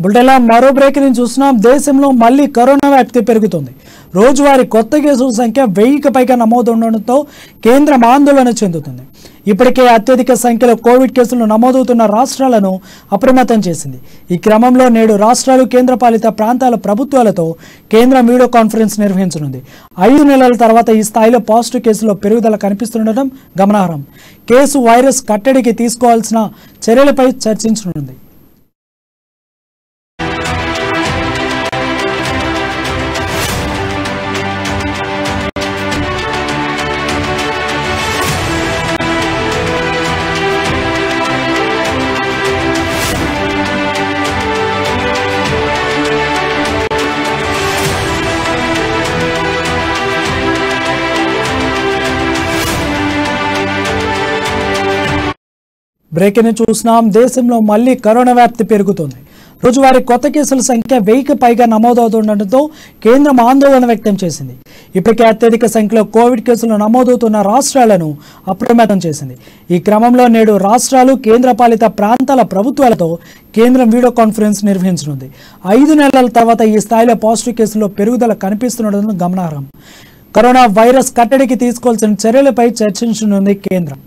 బులెటిన్లో మరో బ్రేకింగ్ చూస్తున్నాం దేశంలో మళ్ళీ కరోనా వ్యాప్తి పెరుగుతుంది రోజువారీ కొత్త కేసుల సంఖ్య వెయ్యికి పైగా నమోదుండడంతో కేంద్రం ఆందోళన చెందుతుంది ఇప్పటికే అత్యధిక సంఖ్యలో కోవిడ్ కేసులు నమోదవుతున్న రాష్ట్రాలను అప్రమత్తం చేసింది ఈ క్రమంలో నేడు రాష్ట్రాలు కేంద్రపాలిత ప్రాంతాల ప్రభుత్వాలతో కేంద్రం వీడియో కాన్ఫరెన్స్ నిర్వహించనుంది ఐదు నెలల తర్వాత ఈ స్థాయిలో పాజిటివ్ కేసులో పెరుగుదల కనిపిస్తుండడం గమనార్హం కేసు వైరస్ కట్టడికి తీసుకోవాల్సిన చర్యలపై చర్చించనుంది బ్రేకింగ్ చూస్తున్నాం దేశంలో మళ్ళీ కరోనా వ్యాప్తి పెరుగుతుంది రోజువారీ కొత్త కేసుల సంఖ్య వెయ్యికి పైగా నమోదవుతుండటంతో కేంద్రం ఆందోళన వ్యక్తం చేసింది ఇప్పటికే అత్యధిక సంఖ్యలో కోవిడ్ కేసులు నమోదవుతున్న రాష్ట్రాలను అప్రమత్తం చేసింది ఈ క్రమంలో నేడు రాష్ట్రాలు కేంద్రపాలిత ప్రాంతాల ప్రభుత్వాలతో కేంద్రం వీడియో కాన్ఫరెన్స్ నిర్వహించనుంది ఐదు నెలల తర్వాత ఈ స్థాయిలో పాజిటివ్ కేసుల్లో పెరుగుదల కనిపిస్తుండడం గమనార్హం కరోనా వైరస్ కట్టడికి తీసుకోవాల్సిన చర్యలపై చర్చించనుంది కేంద్రం